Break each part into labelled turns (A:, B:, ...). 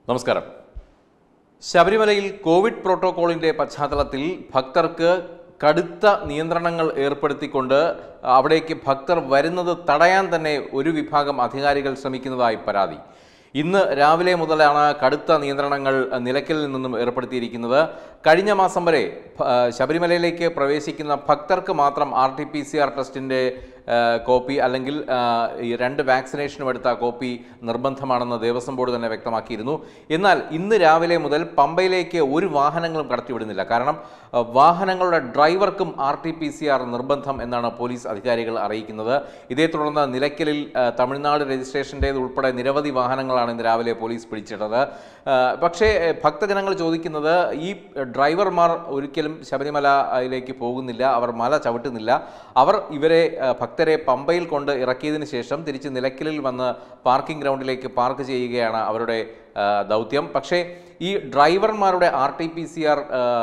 A: നമസ്കാരം ശബരിമലയിൽ കോവിഡ് പ്രോട്ടോകോളിന്റെ പശ്ചാത്തലത്തിൽ ഭക്തർക്ക് കടുത്ത നിയന്ത്രണങ്ങൾ ഏർപ്പെടുത്തിക്കൊണ്ട് അവിടേക്ക് ഭക്തർ വരുന്നത് തടയാൻ തന്നെ ഒരു വിഭാഗം അധികാരികൾ ശ്രമിക്കുന്നതായി പരാതി ഇന്ന് രാവിലെ മുതലാണ് കടുത്ത നിയന്ത്രണങ്ങൾ നിലയ്ക്കലിൽ നിന്നും ഏർപ്പെടുത്തിയിരിക്കുന്നത് കഴിഞ്ഞ മാസം വരെ ഭ- ശബരിമലയിലേക്ക് പ്രവേശിക്കുന്ന ഭക്തർക്ക് മാത്രം R T P C R ടെസ്റ്റിൻ്റെ കോപ്പി അല്ലെങ്കിൽ ആ, ഈ രണ്ട് വാക്സിനേഷനും എടുത്ത കോപ്പി നിർബന്ധമാണെന്ന് ദേവസ്വം ബോർഡ് തന്നെ വ്യക്തമാക്കിയിരുന്നു എന്നാൽ ഇന്ന് രാവിലെ മുതൽ പമ്പയിലേക്ക് ഒരു വാഹനങ്ങളും കടത്തിവിടുന്നില്ല കാരണം ആ, വാഹനങ്ങളുടെ ഡ്രൈവർക്കും R T P C R നിർബന്ധം എന്നാണ് പോലീസ് അധികാരികൾ അറിയിക്കുന്നത് ഇതേ തുടർന്ന് നിലയ്ക്കലിൽ ആ, തമിഴ്നാട് രജിസ്ട്രേഷൻ്റേത് ഉൾപ്പെടെ നിരവധി വാഹനങ്ങളാണ് ഇന്ന് രാവിലെ പോലീസ് പിടിച്ചിട്ടത് ആ, പക്ഷേ എ, ഭക്തജനങ്ങൾ ചോദിക്കുന്നത് ഈ ഡ്രൈവർമാർ ഒരിക്കലും ശബരിമലയിലേക്ക് പോകുന്നില്ല അവർ മല ചവിട്ടുന്നില്ല അവർ ഇവരെ ആ, ഭക്തരെ പമ്പയിൽ കൊണ്ട് ഇറക്കിയതിന് ശേഷം തിരിച്ച് നിലയ്ക്കലിൽ വന്ന് പാർക്കിംഗ് ഗ്രൗണ്ടിലേക്ക് പാർക്ക് ചെയ്യുകയാണ് അവരുടെ ആ, ദൗത്യം പക്ഷേ ഈ ഡ്രൈവർമാരുടെ R T P C R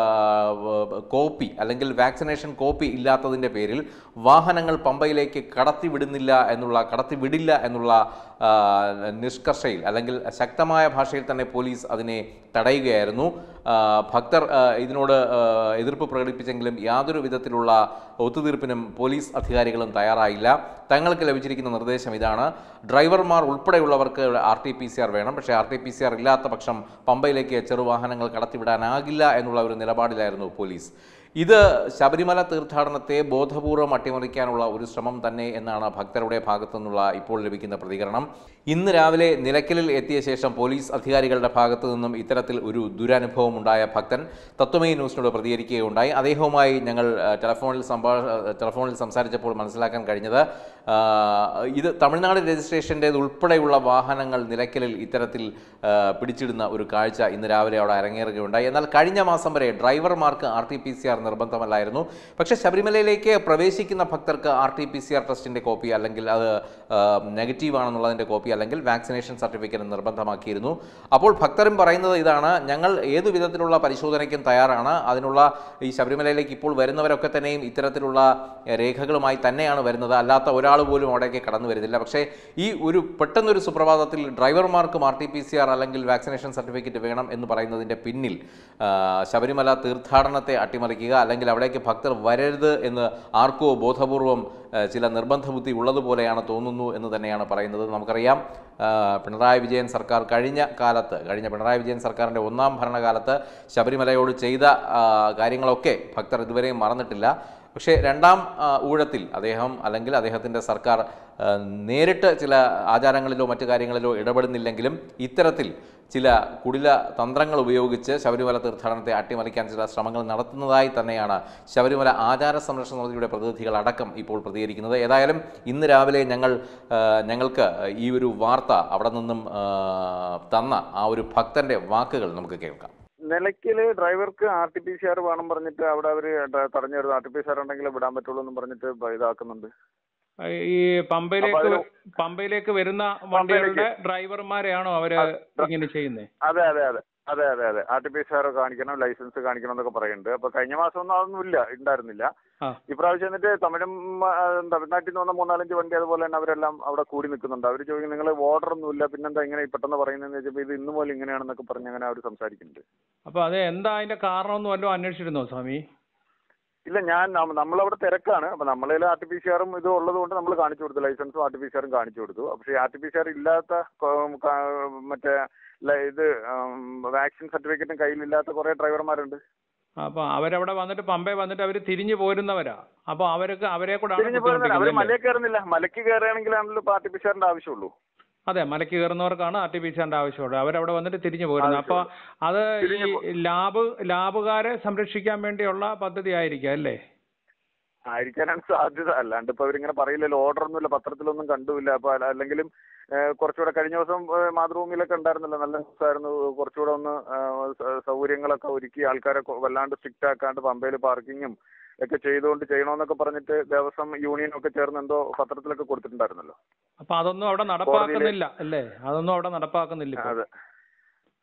A: copy അല്ലെങ്കിൽ വാക്സിനേഷൻ കോപ്പി ഇല്ലാത്തതിൻ്റെ പേരിൽ വാഹനങ്ങൾ പമ്പയിലേക്ക് കടത്തിവിടുന്നില്ല എന്നുള്ള കടത്തിവിടില്ല എന്നുള്ള ആ, നിഷ്കർഷയിൽ അല്ലെങ്കിൽ ശക്തമായ ഭാഷയിൽ തന്നെ പോലീസ് അതിനെ തടയുകയായിരുന്നു ആ, ഭക്തർ ആ, ഇതിനോട് ആ, എതിർപ്പ് പ്രകടിപ്പിച്ചെങ്കിലും യാതൊരു വിധത്തിലുള്ള ഒത്തുതീർപ്പിനും പോലീസ് അധികാരികളും തയ്യാറായില്ല തങ്ങൾക്ക് ലഭിച്ചിരിക്കുന്ന നിർദ്ദേശം ഇതാണ് ഡ്രൈവർമാർ ഉൾപ്പെടെയുള്ളവർക്ക് R T P C R വേണം പക്ഷേ R T P C R ഇല്ലാത്ത പക്ഷം പമ്പയിലേക്ക് ചെറുവാഹനങ്ങൾ കടത്തിവിടാനാകില്ല എന്നുള്ള ഒരു നിലപാടിലായിരുന്നു പോലീസ് ഇത് ശബരിമല തീർത്ഥാടനത്തെ ബോധപൂർവം അട്ടിമറിക്കാനുള്ള ഒരു ശ്രമം തന്നെ എന്നാണ് ഭക്തരുടെ ഭാഗത്തു നിന്നുള്ള ഇപ്പോൾ ലഭിക്കുന്ന പ്രതികരണം ഇന്ന് രാവിലെ നിലയ്ക്കലിൽ എത്തിയ ശേഷം പോലീസ് അധികാരികളുടെ ഭാഗത്തു നിന്നും ഇത്തരത്തിൽ ഒരു ദുരനുഭവം ഉണ്ടായ ഭക്തൻ തത്വമയി ന്യൂസിനോട് പ്രതികരിക്കുകയുണ്ടായി അദ്ദേഹവുമായി ഞങ്ങൾ ആ, ടെലഫോണിൽ സംഭാ ആ, ടെലഫോണിൽ സംസാരിച്ചപ്പോൾ മനസ്സിലാക്കാൻ കഴിഞ്ഞത് ആ, ഇത് തമിഴ്നാട് രജിസ്ട്രേഷൻ്റേത് ഉൾപ്പെടെയുള്ള വാഹനങ്ങൾ നിലയ്ക്കലിൽ ഇത്തരത്തിൽ ആ, പിടിച്ചിടുന്ന ഒരു കാഴ്ച ഇന്ന് രാവിലെ അവിടെ അരങ്ങേറുകയുണ്ടായി എന്നാൽ കഴിഞ്ഞ മാസം വരെ ഡ്രൈവർമാർക്ക് R T P C R നിർബന്ധമല്ലായിരുന്നു പക്ഷേ ശബരിമലയിലേക്ക് പ്രവേശിക്കുന്ന ഭക്തർക്ക് R T P C R ടെസ്റ്റിൻ്റെ കോപ്പി അല്ലെങ്കിൽ അത് നെഗറ്റീവ് ആണെന്നുള്ളതിൻ്റെ കോപ്പി അല്ലെങ്കിൽ വാക്സിനേഷൻ സർട്ടിഫിക്കറ്റ് നിർബന്ധമാക്കിയിരുന്നു അപ്പോൾ ഭക്തരും പറയുന്നത് ഇതാണ് ഞങ്ങൾ ഏതു വിധത്തിലുള്ള പരിശോധനയ്ക്കും തയ്യാറാണ് അതിനുള്ള ഈ ശബരിമലയിലേക്ക് ഇപ്പോൾ വരുന്നവരൊക്കെ തന്നെയും ഇത്തരത്തിലുള്ള എഹ്, രേഖകളുമായി തന്നെയാണ് വരുന്നത് അല്ലാത്ത ഒരാൾ പോലും അവിടേക്ക് കടന്നു വരുന്നില്ല പക്ഷേ ഈ ഒരു പെട്ടെന്നൊരു സുപ്രഭാതത്തിൽ ഡ്രൈവർമാർക്കും R T P C R അല്ലെങ്കിൽ വാക്സിനേഷൻ സർട്ടിഫിക്കറ്റ് വേണം എന്ന് പറയുന്നതിൻ്റെ പിന്നിൽ ആ, ശബരിമല തീർത്ഥാടനത്തെ അട്ടിമറിക്കുക അല്ലെങ്കിൽ അവിടേക്ക് ഭക്തർ വരരുത് എന്ന് ആർക്കോ ബോധപൂർവം ആ, ചില നിർബന്ധ ബുദ്ധി ഉള്ളതുപോലെയാണ് തോന്നുന്നു എന്ന് തന്നെയാണ് പറയുന്നത് നമുക്കറിയാം ആ, പിണറായി വിജയൻ സർക്കാർ കഴിഞ്ഞ കാലത്ത് കഴിഞ്ഞ പിണറായി വിജയൻ സർക്കാരിൻ്റെ ഒന്നാം ഭരണകാലത്ത് ശബരിമലയോട് ചെയ്ത ആ, കാര്യങ്ങളൊക്കെ ഭക്തർ ഇതുവരെയും മറന്നിട്ടില്ല പക്ഷേ രണ്ടാം ആ, ഊഴത്തിൽ അദ്ദേഹം അല്ലെങ്കിൽ അദ്ദേഹത്തിൻ്റെ സർക്കാർ ആ, നേരിട്ട് ചില ആചാരങ്ങളിലോ മറ്റു കാര്യങ്ങളിലോ ഇടപെടുന്നില്ലെങ്കിലും ഇത്തരത്തിൽ ചില കുടില തന്ത്രങ്ങൾ ഉപയോഗിച്ച് ശബരിമല തീർത്ഥാടനത്തെ അട്ടിമറിക്കാൻ ചില ശ്രമങ്ങൾ നടത്തുന്നതായി തന്നെയാണ് ശബരിമല ആചാര സംരക്ഷണ സമിതിയുടെ പ്രതിനിധികൾ അടക്കം ഇപ്പോൾ പ്രതികരിക്കുന്നത് ഏതായാലും ഇന്ന് രാവിലെ ഞങ്ങൾ ആ, ഞങ്ങൾക്ക് ഈ ഒരു വാർത്ത അവിടെ നിന്നും ആ, തന്ന ആ ഒരു ഭക്തന്റെ വാക്കുകൾ നമുക്ക് കേൾക്കാം
B: നിലയ്ക്കല് ഡ്രൈവർക്ക് R T P C R വേണം പറഞ്ഞിട്ട് അവിടെ അവര് ത- തടഞ്ഞു R T P C R ഉണ്ടെങ്കിൽ വിടാൻ പറ്റുള്ളൂ എന്ന് പറഞ്ഞിട്ട് ബ- ഇതാക്കുന്നുണ്ട്
C: ഈ പമ്പയിലേക്ക്
B: അപ്പൊ
C: വ- പമ്പയിലേക്ക് വരുന്ന വണ്ടികളുടെ ഡ്രൈവർമാരെയാണോ അവര് ഇങ്ങനെ ചെയ്യുന്നത്
B: അതെ അതെ അതെ അതെ അതെ അതെ R T P C R കാണിക്കണം ലൈസൻസ് കാണിക്കണം എന്നൊക്കെ പറയുന്നുണ്ട് അപ്പൊ കഴിഞ്ഞ മാസം ഒന്നും അതൊന്നും ഇല്ല ഉണ്ടായിരുന്നില്ല
C: ആ.
B: ഇപ്രാവശ്യം എന്നിട്ട് തമിഴും ആ, തമിഴ്നാട്ടിൽ നിന്ന് വന്ന മൂന്നാലഞ്ച് വണ്ടി അതുപോലെ തന്നെ അവരെല്ലാം അവിടെ കൂടി നിൽക്കുന്നുണ്ട് അവർ ചോദിക്കും നിങ്ങൾ ഓർഡർ ഒന്നും ഇല്ല പിന്നെന്താ ഇങ്ങനെ പെട്ടെന്ന് പറയുന്നതെന്ന് വെച്ചപ്പോൾ ഇത് ഇന്ന് മുതൽ ഇങ്ങനെയാണെന്നൊക്കെ പറഞ്ഞ് അങ്ങനെ അവർ സംസാരിക്കുന്നുണ്ട്
C: അപ്പൊ അത് എന്താ അതിന്റെ കാരണമെന്ന് വല്ലതും അന്വേഷിച്ചിരുന്നോ സ്വാമി
B: ഇല്ല ഞാൻ നമ്മ- നമ്മളവിടെ തിരക്കാണ് അപ്പൊ നമ്മളതിൽ ആർ ടി പി സി ആറും ഇത് ഉള്ളത് കൊണ്ട് നമ്മൾ കാണിച്ചു കൊടുത്തു ലൈസൻസും ആർ ടി പി സി ആറും കാണിച്ചു കൊടുത്തു പക്ഷേ R T P C R ഇല്ലാത്ത കൊ- ക- മറ്റേ ല- ഇത് വാക്സിൻ സർട്ടിഫിക്കറ്റും കയ്യിലില്ലാത്ത കുറെ ഡ്രൈവർമാരുണ്ട്
C: അപ്പൊ അവരവിടെ വന്നിട്ട് പമ്പയിൽ വന്നിട്ട് അവര് തിരിഞ്ഞു പോരുന്നവരാ അപ്പൊ അവർക്ക് അവരെ കൂടെ
B: തിരിഞ്ഞു പോകുന്നില്ല അവര് മലയിൽ കയറുന്നില്ല മലയ്ക്ക് കയറുകയാണെങ്കിലാണല്ലോ ആർ ടി പി സി ആറിന്റെ ആവശ്യമുള്ളൂ
C: അതെ മലയ്ക്ക് കയറുന്നവർക്കാണ് ആർ ടി പി സിന്റെ ആവശ്യമുള്ളത് അവരവിടെ വന്നിട്ട് തിരിഞ്ഞു പോരുന്നത് അപ്പൊ അത് ഈ
B: തിരിഞ്ഞു
C: ലാബ് ലാബുകാരെ സംരക്ഷിക്കാൻ വേണ്ടിയുള്ള പദ്ധതി ആയിരിക്കും അല്ലേ
B: ആയിരിക്കാനാണ് സാധ്യത അല്ലാണ്ട് ഇപ്പൊ അവരിങ്ങനെ പറയില്ലല്ലോ ഓർഡർ ഒന്നുമില്ല പത്രത്തിലൊന്നും കണ്ടുമില്ല അപ്പൊ അല്ല- അല്ലെങ്കിലും ഏഹ്, കുറച്ചുകൂടെ കഴിഞ്ഞ ദിവസം ഏഹ്, മാതൃഭൂമിയിലൊക്കെ ഉണ്ടായിരുന്നല്ലോ നല്ല ദിവസമായിരുന്നു കുറച്ചുകൂടെ ഒന്ന് ഏഹ്, സ- സൗകര്യങ്ങളൊക്കെ ഒരുക്കി ആൾക്കാരെ കൊ- വല്ലാണ്ട് സ്ട്രിക്റ്റ് ആക്കാണ്ട് പമ്പയിൽ പാർക്കിങ്ങും ഒക്കെ ചെയ്തുകൊണ്ട് ചെയ്യണമെന്നൊക്കെ പറഞ്ഞിട്ട് ദേവസ്വം യൂണിയനും ഒക്കെ ചേർന്ന് എന്തോ പത്രത്തിലൊക്കെ കൊടുത്തിട്ടുണ്ടായിരുന്നല്ലോ
C: അപ്പൊ അതൊന്നും അവിടെ നടപ്പാക്കുന്നില്ല അല്ലേ അതൊന്നും അവിടെ നടപ്പാക്കുന്നില്ല ഇപ്പൊ.
B: അതെ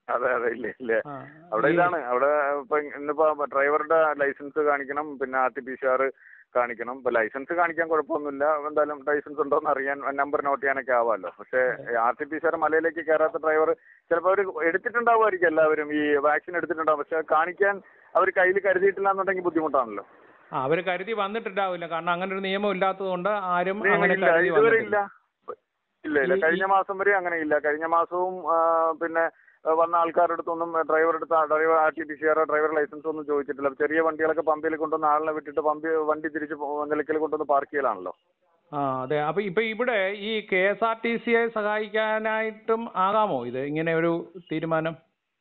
B: അതെ അതെ ഇല്ല ഇല്ല
C: ആ,
B: അവിടെ
C: ഈ-
B: ഇതാണ് അവിടെ ഇപ്പൊ ഇന്നിപ്പോ ഡ്രൈവറുടെ ലൈസൻസ് കാണിക്കണം പിന്നെ R T P C R കാണിക്കണം ഇപ്പൊ ലൈസൻസ് കാണിക്കാൻ കുഴപ്പമൊന്നുമില്ല എന്തായാലും ലൈസൻസ് ഉണ്ടോ എന്ന് അറിയാൻ നമ്പർ നോട്ട് ചെയ്യാനൊക്കെ ആവാമല്ലോ പക്ഷേ R T P C R മലയിലേക്ക് കയറാത്ത ഡ്രൈവർ ചിലപ്പോൾ അവർ എടുത്തിട്ടുണ്ടാവുമായിരിക്കും എല്ലാവരും ഈ വാക്സിൻ എടുത്തിട്ടുണ്ടാവും പക്ഷെ കാണിക്കാൻ അവർ കയ്യിൽ കരുതിയിട്ടില്ല എന്നുണ്ടെങ്കിൽ ബുദ്ധിമുട്ടാണല്ലോ
C: ആ, അവര് കരുതി വന്നിട്ടുണ്ടാവില്ല കാരണം അങ്ങനെ ഒരു നിയമം ഇല്ലാത്തത് കൊണ്ട് ആരും അങ്ങനെ
B: ഇല്ല
C: കരുതി
B: ഇതുവരെ
C: വന്നിട്ടില്ല
B: ഇല്ല ഇല്ല ഇല്ല
C: ഈ-
B: കഴിഞ്ഞ മാസം വരെ അങ്ങനെ ഇല്ല കഴിഞ്ഞ മാസവും ആ, പിന്നെ ആ, വന്ന ആൾക്കാരുടെ അടുത്തൊന്നും ഡ്രൈവർ അടുത്ത് driver R T P C R driver license ഒന്നും ചോദിച്ചിട്ടില്ല ചെറിയ വണ്ടികളൊക്കെ പമ്പിൽ കൊണ്ടുവന്ന് ആളിനെ വിട്ടിട്ട് പമ്പ് വണ്ടി തിരിച്ച് പോ- നിലയ്ക്കൽ കൊണ്ടുവന്ന് പാർക്ക് ചെയ്യലാണല്ലോ
C: ആ അതെ അപ്പൊ ഇപ്പൊ ഇവിടെ ഈ കെ എസ് ആർ ടി സിയെ സഹായിക്കാനായിട്ടും ആകാമോ ഇത് ഇങ്ങനെ ഒരു തീരുമാനം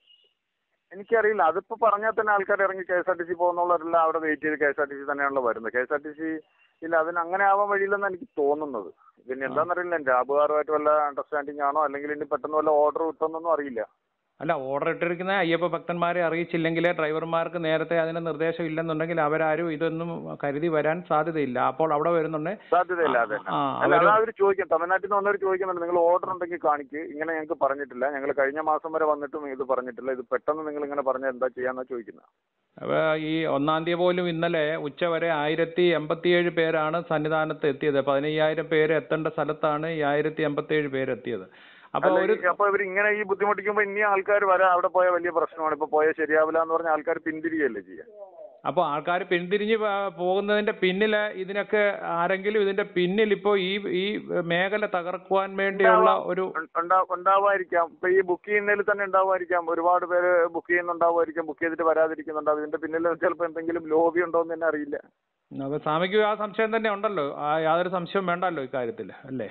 B: എനിക്കറിയില്ല അതിപ്പോ പറഞ്ഞാൽ തന്നെ ആൾക്കാർ ഇറങ്ങി K S R T C പോകുന്നവരെല്ലാം അവിടെ വെയിറ്റ് ചെയ്ത് K S R T C തന്നെയാണല്ലോ വരുന്നത് K S R T C ഇല്ല അതിന് അങ്ങനെ ആവാൻ വഴിയില്ലെന്ന് എനിക്ക് തോന്നുന്നത് പിന്നെ എന്താണെന്നറിയില്ല ജാബുകാരുമായിട്ട് വല്ല അണ്ടർസ്റ്റാൻഡിങ് ആണോ അല്ലെങ്കിൽ ഇനി പെട്ടെന്ന് വല്ല ഓർഡർ കിട്ടുമെന്നൊന്നും അറിയില്ല
C: അല്ല ഓർഡർ ഇട്ടിരിക്കുന്ന അയ്യപ്പ ഭക്തന്മാരെ അറിയിച്ചില്ലെങ്കിൽ ഡ്രൈവർമാർക്ക് നേരത്തെ അതിന് നിർദ്ദേശം ഇല്ലെന്നുണ്ടെങ്കിൽ അവരാരും ഇതൊന്നും കരുതി വരാൻ സാധ്യതയില്ല അപ്പോൾ അവിടെ വരുന്നുണ്ട്
B: സാധ്യതയില്ല അതെ
C: ആ,
B: അല്ല
C: അവര്
B: അത് അവർ ചോദിക്കും തമിഴ്നാട്ടിൽ നിന്ന് വന്നവർ ചോദിക്കുന്നുണ്ട് നിങ്ങൾ ഓർഡർ ഉണ്ടെങ്കിൽ കാണിക്ക് ഇങ്ങനെ ഞങ്ങൾക്ക് പറഞ്ഞിട്ടില്ല ഞങ്ങൾ കഴിഞ്ഞ മാസം വരെ വന്നിട്ടും ഇത് പറഞ്ഞിട്ടില്ല ഇത് പെട്ടെന്ന് നിങ്ങൾ ഇങ്ങനെ പറഞ്ഞാൽ എന്താ ചെയ്യാന്നാ ചോദിക്കുന്നത്
C: അപ്പൊ ഈ ഒന്നാം തീയതി പോലും ഇന്നലെ ഉച്ചവരെ ആയിരത്തി എൺപത്തിയേഴ് പേരാണ് സന്നിധാനത്ത് എത്തിയത് പതിനയ്യായിരം പേര് എത്തേണ്ട സ്ഥലത്താണ് ഈ ആയിരത്തി എൺപത്തിയേഴ് പേര് എത്തിയത് അപ്പൊ ഒരു
B: അപ്പൊ ഇവർ ഇങ്ങനെ ഈ ബുദ്ധിമുട്ടിക്കുമ്പോ ഇനി ആൾക്കാർ വരാം അവിടെ പോയ വലിയ പ്രശ്നമാണ് ഇപ്പൊ പോയാൽ ശരിയാവില്ല എന്ന് പറഞ്ഞ ആൾക്കാർ പിന്തിരികയല്ലേ ചെയ്യുക
C: അപ്പൊ ആൾക്കാർ പിന്തിരിഞ്ഞ് പ- പോകുന്നതിന്റെ പിന്നില് ഇതിനൊക്കെ ആരെങ്കിലും ഇതിന്റെ പിന്നിൽ ഇപ്പോ ഈ ഈ മേഖല തകർക്കുവാൻ വേണ്ടിയുള്ള ഒരു
B: ഉണ്ടാ- ഉണ്ടാവുമായിരിക്കാം ഇപ്പൊ ഈ ബുക്ക് ചെയ്യുന്നതിൽ തന്നെ ഉണ്ടാവുമായിരിക്കാം ഒരുപാട് പേര് ബുക്ക് ചെയ്യുന്നുണ്ടാവുമായിരിക്കാം ബുക്ക് ചെയ്തിട്ട് വരാതിരിക്കുന്നുണ്ടാവും ഇതിന്റെ പിന്നിൽ ചിലപ്പോൾ എന്തെങ്കിലും ലോബി ഉണ്ടോ എന്ന് തന്നെ അറിയില്ല
C: അപ്പൊ സ്വാമിക്ക് ആ സംശയം തന്നെ ഉണ്ടല്ലോ ആ യാതൊരു സംശയവും വേണ്ടല്ലോ ഇക്കാര്യത്തിൽ അല്ലേ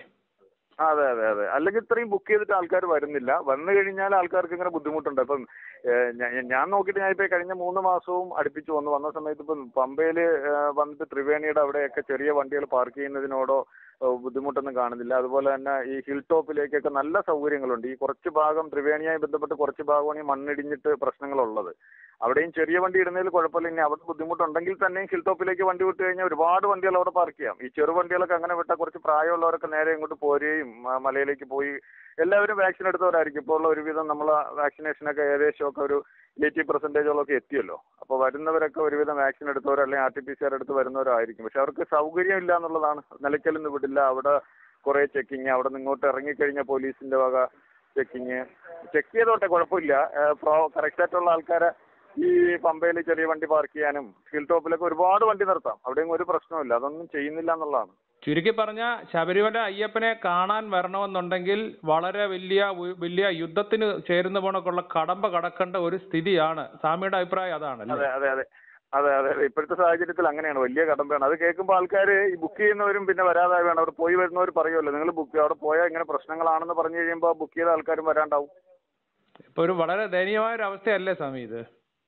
B: അതെ അതെ അതെ അല്ലെങ്കിൽ ഇത്രയും ബുക്ക് ചെയ്തിട്ട് ആൾക്കാർ വരുന്നില്ല വന്നു കഴിഞ്ഞാൽ ആൾക്കാർക്ക് ഇങ്ങനെ ബുദ്ധിമുട്ടുണ്ട് ഇപ്പം ഏഹ്, ഞാ- ഞാൻ നോക്കിയിട്ട് ഞാൻ ഇപ്പൊ കഴിഞ്ഞ മൂന്ന് മാസവും അടുപ്പിച്ച് വന്നു വന്ന സമയത്ത് ഇപ്പം പമ്പയിൽ വന്നിട്ട് ത്രിവേണിയുടെ അവിടെയൊക്കെ ചെറിയ വണ്ടികൾ പാർക്ക് ചെയ്യുന്നതിനോടോ ഏഹ്, ബുദ്ധിമുട്ടൊന്നും കാണുന്നില്ല അതുപോലെ തന്നെ ഈ ഹിൽ ടോപ്പിലേക്കൊക്കെ നല്ല സൗകര്യങ്ങളുണ്ട് ഈ കുറച്ച് ഭാഗം ത്രിവേണിയായി ബന്ധപ്പെട്ട് കുറച്ച് ഭാഗമാണ് ഈ മണ്ണിടിഞ്ഞിട്ട് പ്രശ്നങ്ങളുള്ളത് അവിടെയും ചെറിയ വണ്ടി ഇടുന്നതിൽ കുഴപ്പമില്ല ഇനി അവിടെ ബുദ്ധിമുട്ടുണ്ടെങ്കിൽ തന്നെയും ഹിൽ ടോപ്പിലേക്ക് വണ്ടി വിട്ട് കഴിഞ്ഞാൽ ഒരുപാട് വണ്ടികൾ അവിടെ പാർക്ക് ചെയ്യാം ഈ ചെറു വണ്ടികളൊക്കെ അങ്ങനെ വിട്ടാൽ കുറച്ച് പ്രായമുള്ളവരൊക്കെ നേരെ ഇങ്ങോട്ട് പോരുകയും മ- മലയിലേക്ക് പോയി എല്ലാവരും വാക്സിൻ എടുത്തവരായിരിക്കും ഇപ്പോൾ ഉള്ള ഒരുവിധം നമ്മൾ വാക്സിനേഷനൊക്കെ ഏകദേശം ഒക്കെ ഒരു എയ്റ്റി പെർസെൻറ്റേജോളൊക്കെ എത്തിയല്ലോ അപ്പോൾ വരുന്നവരൊക്കെ ഒരുവിധം വാക്സിൻ എടുത്തവർ അല്ലെങ്കിൽ R T P C R എടുത്ത് വരുന്നവരായിരിക്കും പക്ഷെ അവർക്ക് സൗകര്യം ഇല്ല എന്നുള്ളതാണ് നിലയ്ക്കൽ നിന്ന് വിടില്ല അവിടെ കുറേ ചെക്കിങ് അവിടെ നിന്ന് ഇങ്ങോട്ട് ഇറങ്ങിക്കഴിഞ്ഞാൽ പോലീസിന്റെ വക ചെക്കിങ് ചെക്ക് ചെയ്തോട്ടെ കുഴപ്പമില്ല പ്രോ കറക്റ്റ് ആയിട്ടുള്ള ആൾക്കാരെ ഈ പമ്പയിൽ ചെറിയ വണ്ടി പാർക്ക് ചെയ്യാനും ഹിൽ ടോപ്പിലൊക്കെ ഒരുപാട് വണ്ടി നിർത്താം അവിടെയും ഒരു പ്രശ്നമില്ല അതൊന്നും ചെയ്യുന്നില്ല എന്നുള്ളതാണ്
C: ചുരുക്കി പറഞ്ഞ ശബരിമല അയ്യപ്പനെ കാണാൻ വരണമെന്നുണ്ടെങ്കിൽ വളരെ വലിയ ഉ- വലിയ യുദ്ധത്തിന് ചേരുന്ന പോണക്കുള്ള കടമ്പ കടക്കേണ്ട ഒരു സ്ഥിതിയാണ് സ്വാമിയുടെ അഭിപ്രായം അതാണല്ലേ
B: അതെ അതെ അതെ അതെ അതെ അതെ ഇപ്പോഴത്തെ സാഹചര്യത്തിൽ അങ്ങനെയാണ് വലിയ കടമ്പയാണ് അത് കേൾക്കുമ്പോൾ ആൾക്കാർ ഈ ബുക്ക് ചെയ്യുന്നവരും പിന്നെ വരാതായി വേണം അവിടെ പോയി വരുന്നവർ പറയുമല്ലോ നിങ്ങൾ ബുക്ക് അവിടെ പോയാൽ ഇങ്ങനെ പ്രശ്നങ്ങളാണെന്ന് പറഞ്ഞു കഴിയുമ്പോൾ ബുക്ക് ചെയ്ത ആൾക്കാരും വരാണ്ടാവും
C: ഇപ്പൊ ഒരു വളരെ ദയനീയമായ ഒരു അവസ്ഥയല്ലേ സ്വാമി ഇത്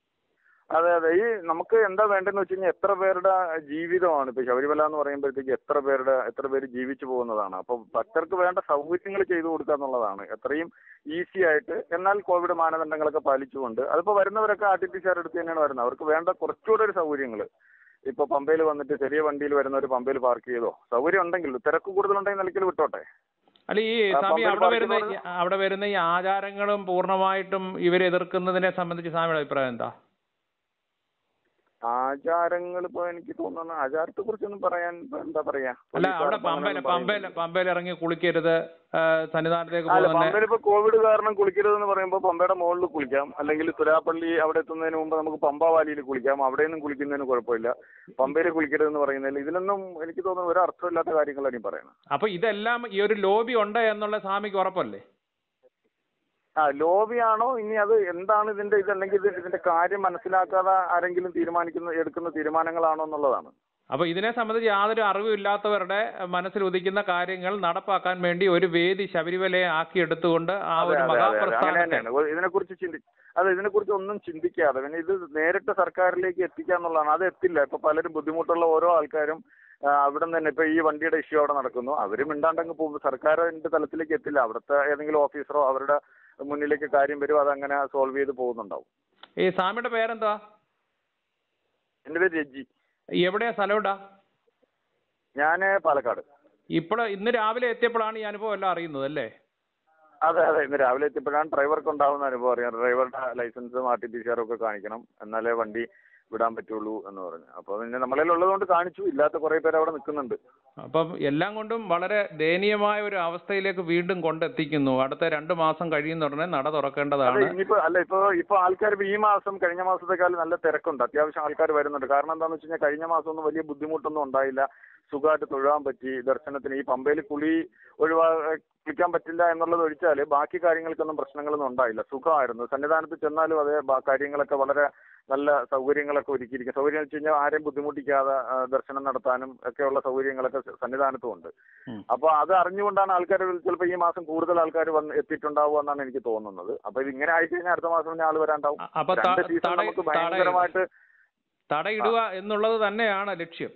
B: അതെ അതെ ഈ നമുക്ക് എന്താ വേണ്ടതെന്ന് വെച്ച് കഴിഞ്ഞാൽ എത്ര പേരുടെ ജീവിതമാണ് ഇപ്പൊ ശബരിമല എന്ന് പറയുമ്പോഴത്തേക്ക് എത്ര പേരുടെ എത്ര പേര് ജീവിച്ചു പോകുന്നതാണ് അപ്പൊ ഭക്തർക്ക് വേണ്ട സൗകര്യങ്ങൾ ചെയ്തു കൊടുക്കുക എന്നുള്ളതാണ് എത്രയും ഈസി ആയിട്ട് എന്നാൽ കോവിഡ് മാനദണ്ഡങ്ങളൊക്കെ പാലിച്ചുകൊണ്ട് അതിപ്പോ വരുന്നവരൊക്കെ R T P C R എടുത്ത് തന്നെയാണ് വരുന്നത് അവർക്ക് വേണ്ട കുറച്ചുകൂടെ ഒരു സൗകര്യങ്ങൾ ഇപ്പൊ പമ്പയിൽ വന്നിട്ട് ചെറിയ വണ്ടിയിൽ വരുന്നവർ പമ്പയിൽ പാർക്ക് ചെയ്തോ സൗകര്യം ഉണ്ടെങ്കിൽ തിരക്ക് കൂടുതലുണ്ടെങ്കിൽ നിലയ്ക്കൽ വിട്ടോട്ടെ
C: അല്ല ഈ
B: ആ,
C: സ്വാമി
B: പമ്പയിൽ
C: അവിടെ വരുന്ന
B: പാർക്കുന്ന
C: ഈ- അവിടെ വരുന്ന ഈ ആചാരങ്ങളും പൂർണ്ണമായിട്ടും ഇവരെ എതിർക്കുന്നതിനെ സംബന്ധിച്ച് സ്വാമിയുടെ അഭിപ്രായം എന്താ
B: ആചാരങ്ങൾ ഇപ്പൊ എനിക്ക് തോന്നുന്നു ആചാരത്തെ കുറിച്ചൊന്നും പറയാൻ ഇപ്പൊ എന്താ പറയാ
C: അല്ല
B: പോലീസുകാർ
C: അവിടെ
B: ഇപ്പൊ
C: പമ്പയിൽ
B: അങ്ങനെയൊന്നും
C: പമ്പയിൽ
B: പറയുന്നില്ല.
C: പമ്പയിൽ ഇറങ്ങി കുളിക്കരുത് ആ, സന്നിധാനത്തേക്ക്
B: അല്ല
C: പോകുന്ന
B: പമ്പയിൽ ഇപ്പൊ കോവിഡ് കാരണം കുളിക്കരുതെന്ന് പറയുമ്പോൾ പമ്പയുടെ മുകളിൽ കുളിക്കാം അല്ലെങ്കിൽ തുലാപ്പള്ളി അവിടെ എത്തുന്നതിന് മുമ്പ് നമുക്ക് പമ്പ വാലിയിൽ കുളിക്കാം അവിടെയൊന്നും കുളിക്കുന്നതിന് കുഴപ്പമില്ല പമ്പയിൽ കുളിക്കരുതെന്ന് പറയുന്നതിൽ ഇതിലൊന്നും എനിക്ക് തോന്നുന്നു ഒരു അർത്ഥമില്ലാത്ത കാര്യങ്ങളാണ് ഈ പറയുന്നത്
C: അപ്പൊ ഇതെല്ലാം ഈ ഒരു ലോബി ഉണ്ട് എന്നുള്ള സ്വാമിക്ക് ഉറപ്പല്ലേ
B: ആ ലോബിയാണോ ഇനി അത് എന്താണ് ഇതിന്റെ ഇത് അല്ലെങ്കിൽ ഇത് ഇതിന്റെ കാര്യം മനസ്സിലാക്കാതെ ആരെങ്കിലും തീരുമാനിക്കുന്ന എടുക്കുന്ന തീരുമാനങ്ങളാണോ എന്നുള്ളതാണ്
C: അപ്പൊ ഇതിനെ സംബന്ധിച്ച് യാതൊരു അറിവില്ലാത്തവരുടെ മനസ്സിൽ ഉദിക്കുന്ന കാര്യങ്ങൾ നടപ്പാക്കാൻ വേണ്ടി ഒരു വേദി ശബരിമലയെ ആക്കിയെടുത്തുകൊണ്ട് ആ
B: അതെ,
C: ഒരു
B: അതെ, അതെ, അതെ. അങ്ങനെ
C: മഹാപ്രസ്ഥാനത്തെ
B: തന്നെയാണ് ഒ- ഇതിനെക്കുറിച്ച് ചിന്തി അതെ ഇതിനെക്കുറിച്ച് ഒന്നും ചിന്തിക്കാതെ പിന്നെ ഇത് നേരിട്ട് സർക്കാരിലേക്ക് എത്തിക്കുക എന്നുള്ളതാണ് അത് എത്തില്ല ഇപ്പൊ പലരും ബുദ്ധിമുട്ടുള്ള ഓരോ ആൾക്കാരും ആ, അവിടെ നിന്ന് തന്നെ ഇപ്പൊ ഈ വണ്ടിയുടെ ഇഷ്യൂ അവിടെ നടക്കുന്നു അവരും മിണ്ടാണ്ടങ്ങ് പോകും സർക്കാരിന്റെ തലത്തിലേക്ക് എത്തില്ല അവിടുത്തെ ഏതെങ്കിലും ഓഫീസറോ അവരുടെ മുന്നിലേക്ക് കാര്യം വരും അതങ്ങനെ സോൾവ് ചെയ്ത് പോകുന്നുണ്ടാവും
C: ഈ സ്വാമിയുടെ പേരെന്താ
B: എന്റെ പേര് രജി
C: എവിടെയാ സ്ഥലം ഇടാ
B: ഞാന് പാലക്കാട്
C: ഇപ്പോൾ ഇന്ന് രാവിലെ എത്തിയപ്പോഴാണ് ഈ അനുഭവം എല്ലാം അറിയുന്നത് അല്ലേ
B: അതെ അതെ ഇന്ന് രാവിലെ എത്തിയപ്പോഴാണ് ഡ്രൈവർക്ക് ഉണ്ടാവുന്ന അനുഭവം അറിയാം ഡ്രൈവറുടെ ലൈസൻസും ആർ ടി പി സി ആറും ഒക്കെ കാണിക്കണം എന്നാലേ വണ്ടി വിടാൻ പറ്റുള്ളൂ എന്ന് പറഞ്ഞു അപ്പോൾ പിന്നെ നമ്മളതിൽ ഉള്ളതുകൊണ്ട് കാണിച്ചു ഇല്ലാത്ത കുറേ പേര് അവിടെ നിൽക്കുന്നുണ്ട്
C: അപ്പം എല്ലാം കൊണ്ടും വളരെ ദയനീയമായ ഒരു അവസ്ഥയിലേക്ക് വീണ്ടും കൊണ്ടെത്തിക്കുന്നു അടുത്ത രണ്ട് മാസം കഴിയുന്ന ഉടനെ നട
B: അതെ
C: തുറക്കേണ്ടതാണ്
B: ഇനിയിപ്പോ അല്ല ഇപ്പൊ ഇപ്പൊ ആൾക്കാർ ഈ മാസം കഴിഞ്ഞ മാസത്തെക്കാളും നല്ല തിരക്കുണ്ട് അത്യാവശ്യം ആൾക്കാർ വരുന്നുണ്ട് കാരണം എന്താണെന്ന് വെച്ച് കഴിഞ്ഞാൽ കഴിഞ്ഞ മാസം ഒന്നും വലിയ ബുദ്ധിമുട്ടൊന്നും ഉണ്ടായില്ല സുഖമായിട്ട് തൊഴുവാൻ പറ്റി ദർശനത്തിന് ഈ പമ്പയിൽ കുളി ഒഴിവാ കുളിക്കാൻ പറ്റില്ല എന്നുള്ളത് ഒഴിച്ചാൽ ബാക്കി കാര്യങ്ങൾക്കൊന്നും പ്രശ്നങ്ങളൊന്നും ഉണ്ടായില്ല സുഖമായിരുന്നു സന്നിധാനത്ത് ചെന്നാലും അതേ ബാ- കാര്യങ്ങളൊക്കെ വളരെ നല്ല സൗകര്യങ്ങളൊക്കെ ഒരുക്കിയിരിക്കും സൗകര്യം എന്ന് വെച്ച് കഴിഞ്ഞാൽ ആരെയും ബുദ്ധിമുട്ടിക്കാതെ ആ, ദർശനം നടത്താനും ഒക്കെയുള്ള സൗകര്യങ്ങളൊക്കെ സ- സന്നിധാനത്തും ഉണ്ട്
C: ഉം.
B: അപ്പൊ അത് അറിഞ്ഞുകൊണ്ടാണ് ആൾക്കാർ ചിലപ്പോൾ ഈ മാസം കൂടുതൽ ആൾക്കാർ വന്ന് എത്തിയിട്ടുണ്ടാവുക എന്നാണ് എനിക്ക് തോന്നുന്നത് അപ്പൊ ഇത് ഇങ്ങനെ ആയിക്കഴിഞ്ഞാൽ അടുത്ത മാസം ഞാൻ ആൾ വരാണ്ടാവും
C: അ- അപ്പൊ ത-
B: രണ്ട് സീസൺ
C: തട
B: നമുക്ക്
C: തട
B: ഭയങ്കരമായിട്ട്
C: തടയിടുക എന്നുള്ളത് തന്നെയാണ് ലക്ഷ്യം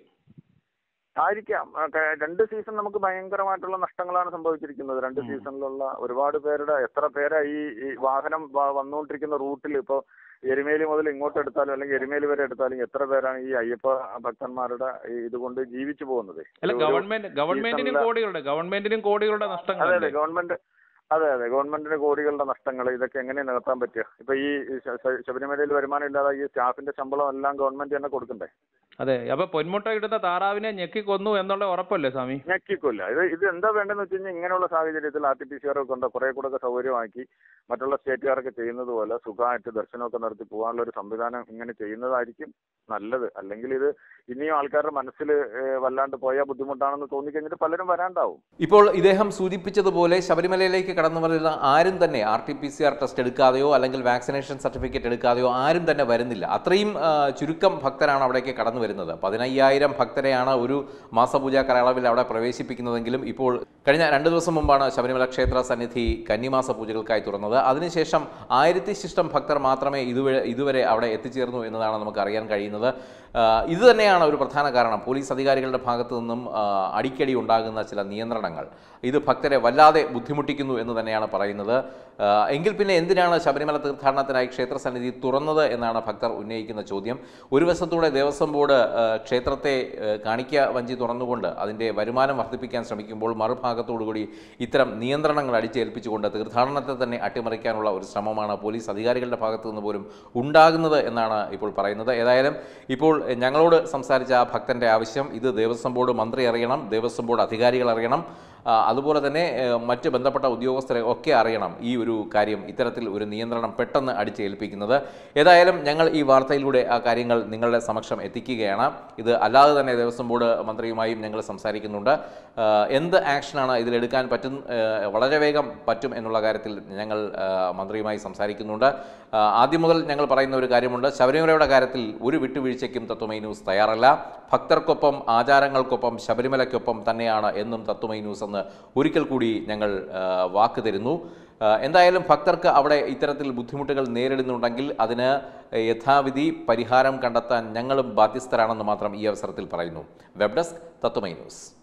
B: ആയിരിക്കാം ആ, ക- രണ്ട് സീസൺ നമുക്ക് ഭയങ്കരമായിട്ടുള്ള നഷ്ടങ്ങളാണ് സംഭവിച്ചിരിക്കുന്നത് രണ്ട് സീസണിലുള്ള ഒരുപാട് പേരുടെ എത്ര പേരാ ഈ ഈ വാഹനം വ- വന്നുകൊണ്ടിരിക്കുന്ന റൂട്ടിൽ ഇപ്പോൾ എരുമേലി മുതൽ ഇങ്ങോട്ട് എടുത്താലും അല്ലെങ്കിൽ എരുമേലി വരെ എടുത്താലും എത്ര പേരാണ് ഈ അയ്യപ്പ ഭക്തന്മാരുടെ ഈ ഇതുകൊണ്ട് ജീവിച്ചു പോകുന്നത്
C: അല്ല
B: ഒരു-
C: ഗവൺമെന്റ് ഗവൺമെന്റിനും
B: സീസണില്
C: കോടികളുടെ ഗവൺമെന്റിനും കോടികളുടെ
B: അതെ
C: നഷ്ടങ്ങൾ
B: അതെ ഗവൺമെന്റ് അതെ അതെ ഗവൺമെന്റിന് കോടികളുടെ നഷ്ടങ്ങൾ ഇതൊക്കെ എങ്ങനെ നികത്താൻ പറ്റുക ഇപ്പൊ ഈ ശ- ശ- ശബരിമലയിൽ വരുമാനം ഇല്ലാതെ ഈ സ്റ്റാഫിന്റെ ശമ്പളം എല്ലാം ഗവൺമെന്റ് തന്നെ കൊടുക്കണ്ടേ
C: അതെ അപ്പൊ പൊന്മുട്ട ഇടുന്ന താറാവിനെ ഞെക്കിക്കൊന്നു എന്നുള്ള ഉറപ്പല്ലേ സ്വാമി
B: ഞെക്കിക്കൊല്ല ഇത് ഇത് എന്താ വേണ്ടതെന്ന് വെച്ച് കഴിഞ്ഞാൽ ഇങ്ങനെയുള്ള സാഹചര്യത്തിൽ ആർ ടി പി സി ആറൊക്കെ ഉണ്ട് കുറെ കൂടെ ഒക്കെ സൗകര്യമാക്കി മറ്റുള്ള സ്റ്റേറ്റുകാരൊക്കെ ചെയ്യുന്നത് പോലെ സുഖമായിട്ട് ദർശനമൊക്കെ നടത്തി പോകാനുള്ള ഒരു സംവിധാനം ഇങ്ങനെ ചെയ്യുന്നതായിരിക്കും നല്ലത് അല്ലെങ്കിൽ ഇത് ഇനിയും ആൾക്കാരുടെ മനസ്സിൽ വല്ലാണ്ട് പോയാൽ ബുദ്ധിമുട്ടാണെന്ന് തോന്നിക്കഴിഞ്ഞിട്ട് പലരും വരാണ്ടാവും
A: ഇപ്പോൾ ഇദ്ദേഹം സൂചിപ്പിച്ചതുപോലെ ശബരിമലയിലേക്ക് കടന്നു വരുന്ന ആരും തന്നെ R T P C R test എടുക്കാതെയോ അല്ലെങ്കിൽ വാക്സിനേഷൻ സർട്ടിഫിക്കറ്റ് എടുക്കാതെയോ ആരും തന്നെ വരുന്നില്ല അത്രയും ആ, ചുരുക്കം ഭക്തരാണ് അവിടേക്ക് കടന്നു വരുന്നത് പതിനയ്യായിരം ഭക്തരെയാണ് ഒരു മാസപൂജാ കാലയളവിൽ അവിടെ പ്രവേശിപ്പിക്കുന്നതെങ്കിലും ഇപ്പോൾ കഴിഞ്ഞ രണ്ട് ദിവസം മുമ്പാണ് ശബരിമല ക്ഷേത്ര സന്നിധി കന്നിമാസ പൂജകൾക്കായി തുറന്നത് അതിനുശേഷം ആയിരത്തി ശിഷ്ടം ഭക്തർ മാത്രമേ ഇതുവരെ ഇതുവരെ അവിടെ എത്തിച്ചേർന്നു എന്നതാണ് നമുക്ക് അറിയാൻ കഴിയുന്നത് ആ, ഇത് തന്നെയാണ് ഒരു പ്രധാന കാരണം പോലീസ് അധികാരികളുടെ ഭാഗത്തു നിന്നും ആ, അടിക്കടി ഉണ്ടാകുന്ന ചില നിയന്ത്രണങ്ങൾ ഇത് ഭക്തരെ വല്ലാതെ ബുദ്ധിമുട്ടിക്കുന്നു എന്ന് തന്നെയാണ് പറയുന്നത് ആ, എങ്കിൽ പിന്നെ എന്തിനാണ് ശബരിമല തീർത്ഥാടനത്തിനായി ക്ഷേത്ര സന്നിധി തുറന്നത് എന്നാണ് ഭക്തർ ഉന്നയിക്കുന്ന ചോദ്യം ഒരു വശത്തൂടെ ദേവസ്വം ബോർഡ് ആ, ക്ഷേത്രത്തെ ആ, കാണിക്ക വഞ്ചി തുറന്നുകൊണ്ട് അതിൻ്റെ വരുമാനം വർദ്ധിപ്പിക്കാൻ ശ്രമിക്കുമ്പോൾ മറുഭാഗത്തോടുകൂടി ഇത്തരം നിയന്ത്രണങ്ങൾ അടിച്ചേൽപ്പിച്ചുകൊണ്ട് തീർത്ഥാടനത്തെ തന്നെ അട്ടിമറിക്കാനുള്ള ഒരു ശ്രമമാണ് പോലീസ് അധികാരികളുടെ ഭാഗത്തു നിന്ന് പോലും ഉണ്ടാകുന്നത് എന്നാണ് ഇപ്പോൾ പറയുന്നത് ഏതായാലും ഇപ്പോൾ ഞങ്ങളോട് സംസാരിച്ച ആ ഭക്തന്റെ ആവശ്യം ഇത് ദേവസ്വം ബോർഡ് മന്ത്രി അറിയണം ദേവസ്വം ബോർഡ് അധികാരികൾ അറിയണം ആ, അതുപോലെ തന്നെ ഏഹ്, മറ്റ് ബന്ധപ്പെട്ട ഉദ്യോഗസ്ഥരെ ഒക്കെ അറിയണം ഈ ഒരു കാര്യം ഇത്തരത്തിൽ ഒരു നിയന്ത്രണം പെട്ടെന്ന് അടിച്ചേൽപ്പിക്കുന്നത് ഏതായാലും ഞങ്ങൾ ഈ വാർത്തയിലൂടെ ആ കാര്യങ്ങൾ നിങ്ങളുടെ സമക്ഷം എത്തിക്കുകയാണ് ഇത് അല്ലാതെ തന്നെ ദേവസ്വം ബോർഡ് മന്ത്രിയുമായും ഞങ്ങൾ സംസാരിക്കുന്നുണ്ട് ആ, എന്ത് ആക്ഷനാണ് ഇതിലെടുക്കാൻ പറ്റും ഏഹ്, വളരെ വേഗം പറ്റും എന്നുള്ള കാര്യത്തിൽ ഞങ്ങൾ ആ, മന്ത്രിയുമായി സംസാരിക്കുന്നുണ്ട് ആ, ആദ്യം മുതൽ ഞങ്ങൾ പറയുന്ന ഒരു കാര്യമുണ്ട് ശബരിമലയുടെ കാര്യത്തിൽ ഒരു വിട്ടുവീഴ്ചയ്ക്കും തത്വമൈ ന്യൂസ് തയ്യാറല്ല ഭക്തർക്കൊപ്പം ആചാരങ്ങൾക്കൊപ്പം ശബരിമലയ്ക്കൊപ്പം തന്നെയാണ് എന്നും തത്വമൈ ന്യൂസ് എന്ന് ഒരിക്കൽ കൂടി ഞങ്ങൾ ആ, വാക്ക് തരുന്നു ആ, എന്തായാലും ഭക്തർക്ക് അവിടെ ഇത്തരത്തിൽ ബുദ്ധിമുട്ടുകൾ നേരിടുന്നുണ്ടെങ്കിൽ അതിന് യഥാവിധി പരിഹാരം കണ്ടെത്താൻ ഞങ്ങളും ബാധ്യസ്ഥരാണെന്ന് മാത്രം ഈ അവസരത്തിൽ പറയുന്നു വെബ് ഡെസ്ക് തത്വമൈ ന്യൂസ്